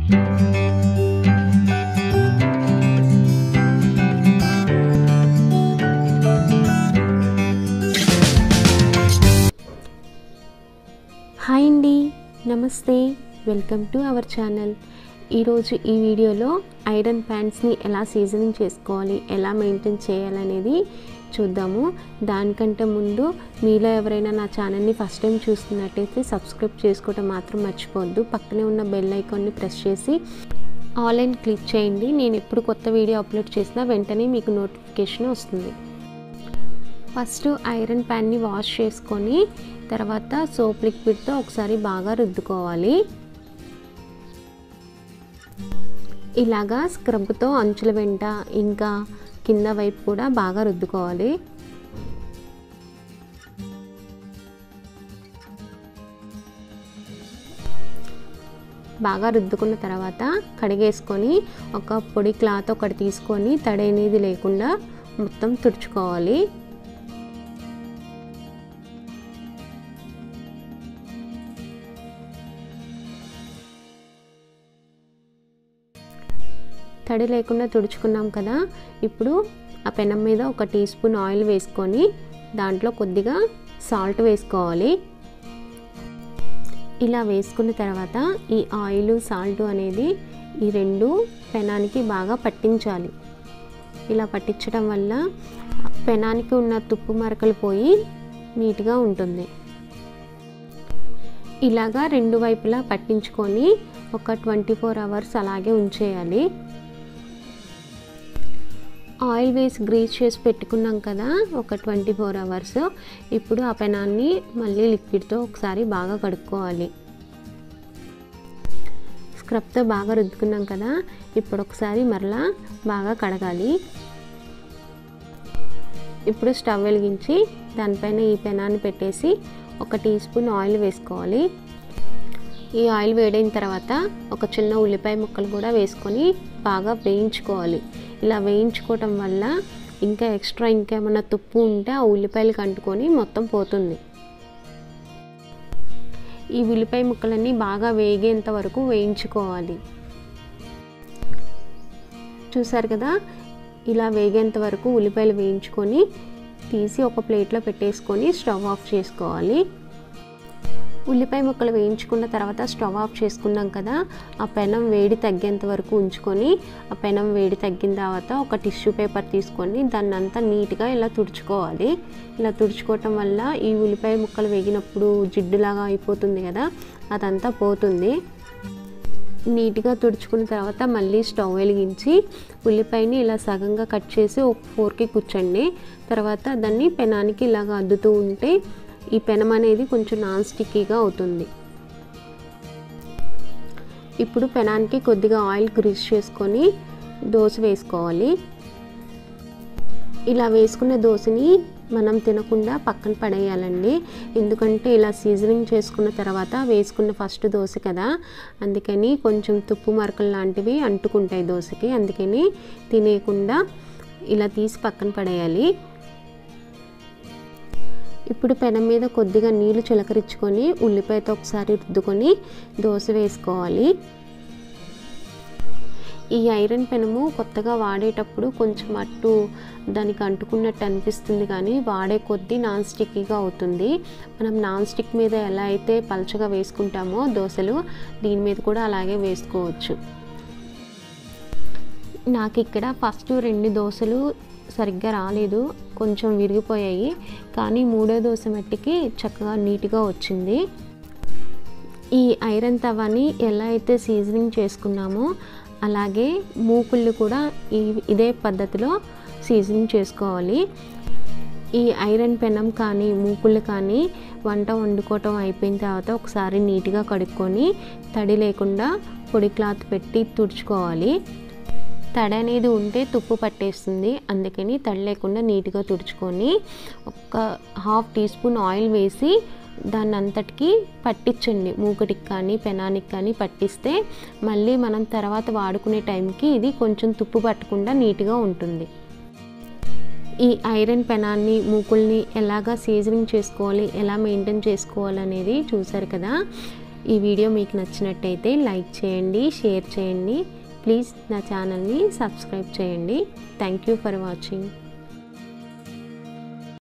hi అండి నమస్తే welcome to our channel ఈరోజు ఈ వీడియోలో ఐరన్ ప్యాంట్స్ని ఎలా సీజనింగ్ చేసుకోవాలి ఎలా మెయింటైన్ చేయాలనేది చూద్దాము దానికంటే ముందు మీలో ఎవరైనా నా ఛానల్ని ఫస్ట్ టైం చూస్తున్నట్టయితే సబ్స్క్రైబ్ చేసుకోవడం మాత్రం మర్చిపోవద్దు పక్కనే ఉన్న బెల్ ఐకాన్ని ప్రెస్ చేసి ఆన్లైన్ క్లిక్ చేయండి నేను ఎప్పుడు కొత్త వీడియో అప్లోడ్ చేసినా వెంటనే మీకు నోటిఫికేషన్ వస్తుంది ఫస్ట్ ఐరన్ ప్యాన్ని వాష్ చేసుకొని తర్వాత సోప్ లిక్విడ్తో ఒకసారి బాగా రుద్దుకోవాలి ఇలాగా స్క్రబ్తో అంచుల వెంట ఇంకా కింద వైపు కూడా బాగా రుద్దుకోవాలి బాగా రుద్దుకున్న తర్వాత కడిగేసుకొని ఒక పొడి క్లాత్ ఒకటి తీసుకొని తడి అనేది లేకుండా మొత్తం తుడుచుకోవాలి తడి లేకుండా తుడుచుకున్నాం కదా ఇప్పుడు ఆ పెనం మీద ఒక టీ స్పూన్ ఆయిల్ వేసుకొని దాంట్లో కొద్దిగా సాల్ట్ వేసుకోవాలి ఇలా వేసుకున్న తర్వాత ఈ ఆయిల్ సాల్ట్ అనేది ఈ రెండు పెనానికి బాగా పట్టించాలి ఇలా పట్టించడం వల్ల పెనానికి ఉన్న తుప్పు మరకలు పోయి నీట్గా ఉంటుంది ఇలాగా రెండు వైపులా పట్టించుకొని ఒక ట్వంటీ ఫోర్ అవర్స్ అలాగే ఉంచేయాలి ఆయిల్ వేసి గ్రీస్ చేసి పెట్టుకున్నాం కదా ఒక ట్వంటీ ఫోర్ అవర్స్ ఇప్పుడు ఆ పెనాన్ని మళ్ళీ లిక్విడ్తో ఒకసారి బాగా కడుక్కోవాలి స్క్రబ్తో బాగా రుద్దుకున్నాం కదా ఇప్పుడు ఒకసారి మరలా బాగా కడగాలి ఇప్పుడు స్టవ్ వెలిగించి దానిపైన ఈ పెనాన్ని పెట్టేసి ఒక టీ స్పూన్ ఆయిల్ వేసుకోవాలి ఈ ఆయిల్ వేడైన తర్వాత ఒక చిన్న ఉల్లిపాయ ముక్కలు కూడా వేసుకొని బాగా వేయించుకోవాలి ఇలా వేయించుకోవటం వల్ల ఇంకా ఎక్స్ట్రా ఇంకేమైనా తుప్పు ఉంటే ఆ ఉల్లిపాయలకు అంటుకొని మొత్తం పోతుంది ఈ ఉల్లిపాయ ముక్కలన్నీ బాగా వేగేంత వరకు వేయించుకోవాలి చూసారు కదా ఇలా వేగేంత వరకు ఉల్లిపాయలు వేయించుకొని తీసి ఒక ప్లేట్లో పెట్టేసుకొని స్టవ్ ఆఫ్ చేసుకోవాలి ఉల్లిపాయ ముక్కలు వేయించుకున్న తర్వాత స్టవ్ ఆఫ్ చేసుకున్నాం కదా ఆ పెనం వేడి తగ్గేంత వరకు ఉంచుకొని ఆ పెనం వేడి తగ్గిన తర్వాత ఒక టిష్యూ పేపర్ తీసుకొని దాన్ని అంతా నీట్గా ఇలా తుడుచుకోవాలి ఇలా తుడుచుకోవటం వల్ల ఈ ఉల్లిపాయ ముక్కలు వేగినప్పుడు జిడ్డులాగా అయిపోతుంది కదా అదంతా పోతుంది నీట్గా తుడుచుకున్న తర్వాత మళ్ళీ స్టవ్ వెలిగించి ఉల్లిపాయని ఇలా సగంగా కట్ చేసి ఒక ఫోర్కి కూర్చోండి తర్వాత దాన్ని పెనానికి ఇలాగ అద్దుతూ ఉంటే ఈ పెనం అనేది కొంచెం నాన్ స్టిక్కీగా అవుతుంది ఇప్పుడు పెనానికి కొద్దిగా ఆయిల్ గ్రీస్ చేసుకొని దోశ వేసుకోవాలి ఇలా వేసుకున్న దోశని మనం తినకుండా పక్కన పడేయాలండి ఎందుకంటే ఇలా సీజనింగ్ చేసుకున్న తర్వాత వేసుకున్న ఫస్ట్ దోశ కదా అందుకని కొంచెం తుప్పు మరకలు లాంటివి అంటుకుంటాయి దోశకి అందుకని తినేయకుండా ఇలా తీసి పక్కన పడేయాలి ఇప్పుడు పెనం మీద కొద్దిగా నీళ్లు చిలకరించుకొని ఉల్లిపాయతో ఒకసారి రుద్దుకొని దోశ వేసుకోవాలి ఈ ఐరన్ పెనము కొత్తగా వాడేటప్పుడు కొంచెం అట్టు దానికి అంటుకున్నట్టు అనిపిస్తుంది కానీ వాడే కొద్దీ నాన్ స్టిక్కీగా అవుతుంది మనం నాన్ స్టిక్ మీద ఎలా అయితే పలచగా వేసుకుంటామో దోశలు దీని మీద కూడా అలాగే వేసుకోవచ్చు నాకు ఇక్కడ ఫస్ట్ రెండు దోశలు సరిగ్గా రాలేదు కొంచెం విరిగిపోయాయి కానీ మూడో దోశ మట్టికి చక్కగా నీట్గా వచ్చింది ఈ ఐరన్ తవాని ఎలా అయితే సీజనింగ్ చేసుకున్నామో అలాగే మూకుళ్ళు కూడా ఈ ఇదే పద్ధతిలో సీజనింగ్ చేసుకోవాలి ఈ ఐరన్ పెనం కానీ మూకుళ్ళు కానీ వంట వండుకోవటం అయిపోయిన తర్వాత ఒకసారి నీట్గా కడుక్కొని తడి లేకుండా పొడి క్లాత్ పెట్టి తుడుచుకోవాలి తడి అనేది ఉంటే తుప్పు పట్టేస్తుంది అందుకని తడి లేకుండా నీట్గా తుడుచుకొని ఒక హాఫ్ టీ స్పూన్ ఆయిల్ వేసి దాన్ని అంతటికి పట్టించండి మూకటికి కానీ పెనానికి కానీ పట్టిస్తే మళ్ళీ మనం తర్వాత వాడుకునే టైంకి ఇది కొంచెం తుప్పు పట్టకుండా నీట్గా ఉంటుంది ఈ ఐరన్ పెనాన్ని మూకుల్ని ఎలాగా సీజనింగ్ చేసుకోవాలి ఎలా మెయింటైన్ చేసుకోవాలి అనేది చూసారు కదా ఈ వీడియో మీకు నచ్చినట్టయితే లైక్ చేయండి షేర్ చేయండి ప్లీజ్ నా ఛానల్ని సబ్స్క్రైబ్ చేయండి థ్యాంక్ యూ ఫర్ వాచింగ్